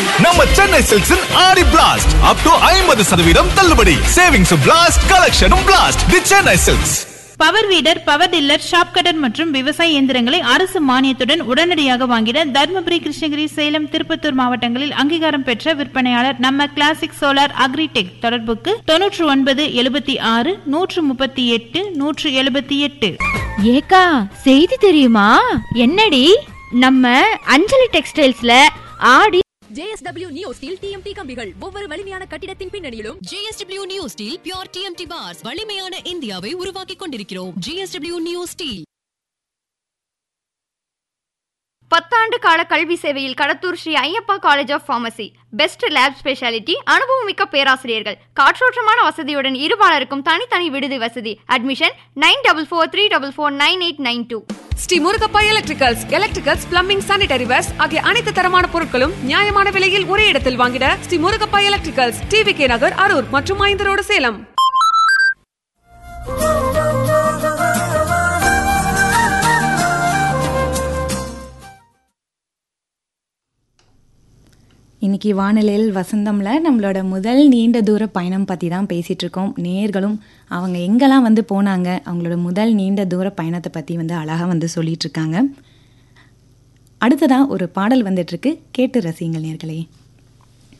நம்ம சென்னை சில்க்ஸின் ஆடி blast up to ஐம்பது சதவீதம் தள்ளுபடி சேவிங்ஸ் பிளாஸ்ட் கலெக்ஷனும் blast the Chennai silks power weeder power tiller chaff cutter மற்றும் விவசாய இயந்திரங்களை அரசு மானியத்துடன் உடனடியாக வாங்கிட தருமபுரி கிருஷ்ணகிரி சேலம் திருப்பத்தூர் மாவட்டங்களில் அங்கீகாரம் பெற்ற விற்பனையாளர் நம்ம கிளாசிக் சோலார் அக்ரிடெக் தொடர்புக்கு தொன்னூற்று ஒன்பது எழுபத்தி ஆறு நூற்று முப்பத்தி எட்டு நூற்று எழுபத்தி எட்டு ஏக்கா செய்தி தெரியுமா என்னடி நம்ம அஞ்சலி டெக்ஸ்டைல்ஸ்ல ஆடி ஜேஎஸ்டபிள்யூ நியூ ஸ்டீல் டிஎம்டி கம்பிகள் ஒவ்வொரு வலிமையான கட்டிடத்தின் பின்னணியிலும் JSW neo steel pure TMT bars வலிமையான இந்தியாவை உருவாக்கிக் கொண்டிருக்கிறோம் ஜேஎஸ்டபிள்யூ நியூ ஸ்டீல் பத்தாண்டு கால கல்வி சேவையில் Kadathur Sri Ayyappa college of pharmacy best lab speciality அனுபவமிக்க பேராசிரியர்கள் காற்றோட்டமான வசதியுடன் இருபாலருக்கும் தனித்தனி விடுதி வசதி admission nine double four three double four nine eight nine two Sri Murugappa electricals electricals plumbing sanitary wares ஆகிய அனைத்து தரமான பொருட்களும் நியாயமான விலையில் ஒரே இடத்தில் வாங்கிட Sri Murugappa electricals T V K Nagar Harur மற்றும் ஐந்து ரோடு சேலம் இன்னைக்கு வானிலையில் வசந்தம்ல நம்மளோட முதல் நீண்ட தூர பயணம் பற்றி தான் பேசிகிட்டு இருக்கோம் நேர்களும் அவங்க எங்கெல்லாம் வந்து போனாங்க அவங்களோட முதல் நீண்ட தூர பயணத்தை பற்றி வந்து அழகாக வந்து சொல்லிட்டு இருக்காங்க அடுத்ததாக ஒரு பாடல் வந்துட்டு இருக்கு கேட்டு ரசிங்கள் நேர்களே